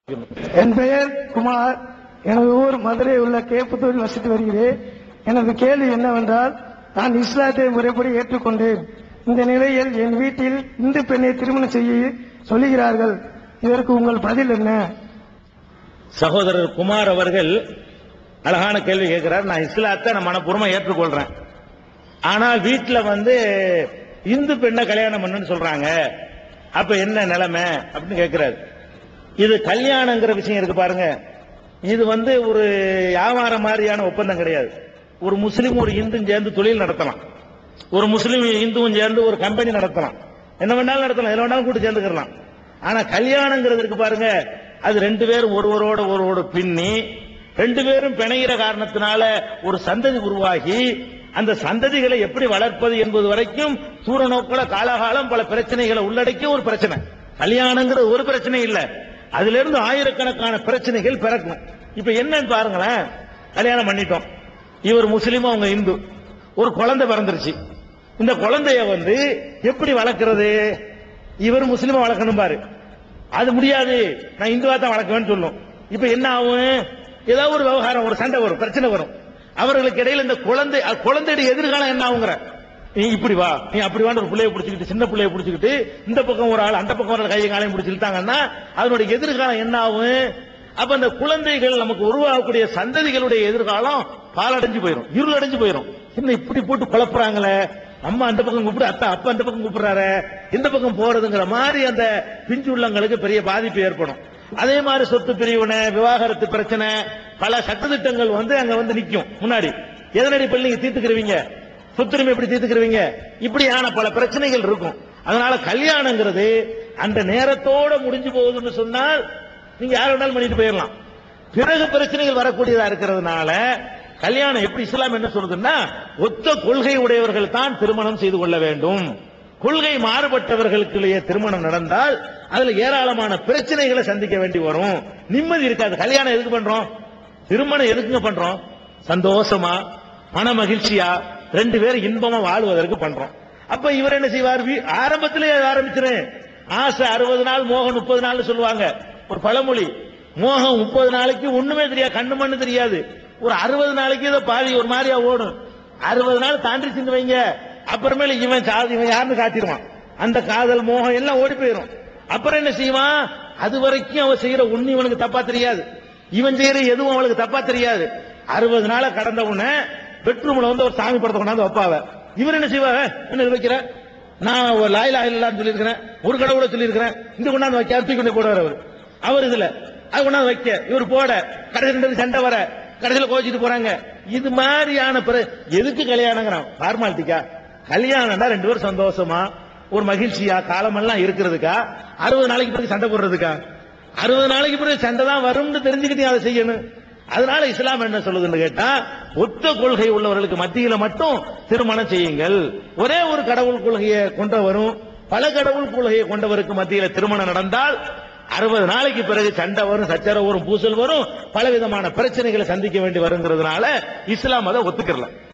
என் பெயர் குமார் எனது ஊர் மதுரை உள்ள கேப்புத்தூரில் வசித்து வருகிறேன் எனது கேள்வி என்னவென்றால் நான் இஸ்லாத்தை முறைப்படி ஏற்றுக்கொண்டேன் இந்த நிலையில் என் வீட்டில் இந்து பெண்ணை திருமணம் செய்ய சொல்லுகிறார்கள் இதற்கு உங்கள் பதில் என்ன சகோதரர் குமார் அவர்கள் அழகான கேள்வி கேட்கிறார் நான் இஸ்லாத்தை நான் மனப்பூர்வமா ஏற்றுக்கொள்றேன் ஆனால் வீட்டுல வந்து இந்து பெண்ணை கல்யாணம் பண்ணுன்னு சொல்றாங்க அப்ப என்ன நிலைமை அப்படின்னு கேட்கிறாரு இது கல்யாணங்கிற விஷயம் இருக்கு பாருங்க இது வந்து ஒரு வியாபாரம் மாதிரியான ஒப்பந்தம் கிடையாது ஒரு முஸ்லீம் ஒரு இந்தும் சேர்ந்து தொழில் நடத்தலாம் ஒரு முஸ்லீம் இந்துவும் சேர்ந்து ஒரு கம்பெனி நடத்தலாம் என்ன வேணாலும் நடத்தலாம் எதுல வேணாலும் கூட்டு சேர்ந்துக்கலாம் ஆனா கல்யாணங்கிறது இருக்கு பாருங்க அது ரெண்டு பேரும் ஒருவரோட ஒருவரோட பின்னி ரெண்டு பேரும் பிணைகிற காரணத்தினால ஒரு சந்ததி உருவாகி அந்த சந்ததிகளை எப்படி வளர்ப்பது என்பது வரைக்கும் தூர நோக்குல காலகாலம் பல பிரச்சனைகளை உள்ளடக்கிய ஒரு பிரச்சனை கல்யாணங்கிறது ஒரு பிரச்சனை இல்ல அதுல இருந்து ஆயிரக்கணக்கான பிரச்சனைகள் பிறக்கும் இப்ப என்னன்னு பாருங்களேன் கல்யாணம் பண்ணிட்டோம் இவர் முஸ்லீம் அவங்க இந்து ஒரு குழந்தை பிறந்துருச்சு இந்த குழந்தைய வந்து எப்படி வளர்க்கறது இவர் முஸ்லீமா வளர்க்கணும் பாரு அது முடியாது நான் இந்துவா தான் வளர்க்குவேன்னு சொல்லும் இப்ப என்ன ஆகும் ஏதாவது ஒரு விவகாரம் ஒரு சண்டை வரும் பிரச்சனை வரும் அவர்களுக்கு இடையில இந்த குழந்தை அ- குழந்தையுடைய எதிர்காலம் என்ன ஆகுங்கிற நீ இப்படி வா நீ அப்படி வான்னு ஒரு பிள்ளைய பிடிச்சிக்கிட்டு சின்ன பிள்ளைய பிடிச்சிக்கிட்டு இந்த பக்கம் ஒரு ஆள் அந்த பக்கம் ஒரு ஆள் கையை காலையும் பிடிச்சிட்டாங்கன்னா அதனுடைய எதிர்காலம் என்ன ஆகும் அப்ப அந்த குழந்தைகள் நமக்கு உருவாகக்கூடிய சந்ததிகளுடைய எதிர்காலம் பாலடைஞ்சு போயிடும் இருள் அடைஞ்சு போயிடும் என்ன இப்படி போட்டு குழப்புறாங்களே அம்மா அந்த பக்கம் கூப்பிடு அத்தா அப்பா அந்த பக்கம் கூப்பிடுறாரு இந்த பக்கம் போறதுங்கிற மாதிரி அந்த பிஞ்சு உள்ளங்களுக்கு பெரிய பாதிப்பு ஏற்படும் அதே மாதிரி சொத்து பிரிவினை விவாகரத்து பிரச்சனை பல சட்டத்திட்டங்கள் வந்து அங்க வந்து நிக்கும் முன்னாடி எதனடி பள்ளி நீங்க தீர்த்துக்கிறவீங்க சொத்துரிமை எப்படி தீர்த்துக்கிறவீங்க இப்படியான பல பிரச்சனைகள் இருக்கும் அதனால கல்யாணங்கிறது அந்த நேரத்தோட முடிஞ்சு போகுதுன்னு சொன்னால் நீங்க யார் வேணாலும் பண்ணிட்டு போயிடலாம் பிறகு பிரச்சனைகள் வரக்கூடியதா இருக்கிறதுனால கல்யாணம் எப்படி இஸ்லாம் என்ன சொல்றதுன்னா ஒத்த கொள்கை உடையவர்கள் தான் திருமணம் செய்து கொள்ள வேண்டும் கொள்கை மாறுபட்டவர்களுக்குள்ளேயே திருமணம் நடந்தால் அதுல ஏராளமான பிரச்சனைகளை சந்திக்க வேண்டி வரும் நிம்மதி இருக்காது கல்யாணம் எதுக்கு பண்றோம் திருமணம் எதுக்குங்க பண்றோம் சந்தோஷமா மன மகிழ்ச்சியா ரெண்டு பேரும் இன்பமா வாழ்வதற்கு பண்றோம் அப்ப இவர் என்ன செய்வார் வீ- ஆரம்பத்திலே ஆரம்பிச்சிரு ஆசை அறுபது நாள் மோகம் முப்பது நாள் சொல்லுவாங்க ஒரு பழமொழி மோகம் முப்பது நாளைக்கு ஒண்ணுமே தெரியாது கண்ணு மண்ணு தெரியாது ஒரு அறுபது நாளைக்கு இதை பாதி ஒரு மாதிரியா ஓடும் அறுபது நாள் தாண்டிச்சுன்னு வைங்க அப்புறமேல இவன் சாதி இவன் யாருன்னு காட்டிடுவான் அந்த காதல் மோகம் எல்லாம் ஓடி போயிடும் அப்புறம் என்ன செய்வான் அது வரைக்கும் அவன் செய்யற ஒண்ணு இவனுக்கு தப்பா தெரியாது இவன் செய்யற எதுவும் அவளுக்கு தப்பா தெரியாது அறுபது நாள கடந்த உடனே பெட்ரூம்ல வந்து ஒரு சாமி படத்தை கொண்டாந்து வைப்பாவ இவர் என்ன செய்வாங்க என்ன இது வைக்கிற நான் ஒரு லாயிலா இல்லான்னு சொல்லியிருக்கிறேன் ஒரு கடவுளை சொல்லியிருக்கிறேன் இந்த கொண்டாந்து வைக்க தூக்கி கொண்டு போடுவார் அவர் அவர் இதுல அது கொண்டாந்து வைக்க இவர் போட கடைசி ரெண்டு பேரும் சண்டை வர கடைசியில கோச்சிட்டு போறாங்க இது மாதிரியான பிற எதுக்கு கல்யாணங்கிறான் ஃபார்மாலிட்டிக்கா கல்யாணம்னா ரெண்டு பேரும் சந்தோஷமா ஒரு மகிழ்ச்சியா காலமெல்லாம் இருக்கிறதுக்கா அறுபது நாளைக்கு பிறகு சண்டை போடுறதுக்கா அறுபது நாளைக்கு பிறகு சண்டை தான் வரும்னு தெரிஞ்சுக்கிட்டு அதை செய்யணும் அதனால இஸ்லாம் என்ன சொல்லுதுன்னு கேட்டா ஒத்த கொள்கை உள்ளவர்களுக்கு மத்தியில மட்டும் திருமணம் செய்யுங்கள் ஒரே ஒரு கடவுள் கொள்கையை கொண்டவரும் பல கடவுள் கொள்கையை கொண்டவருக்கு மத்தியில திருமணம் நடந்தால் அறுபது நாளைக்கு பிறகு சண்டை வரும் சச்சரவு வரும் பூசல் வரும் பல விதமான பிரச்சனைகளை சந்திக்க வேண்டி வருங்கிறதுனால இஸ்லாம் அதை ஒத்துக்கிறல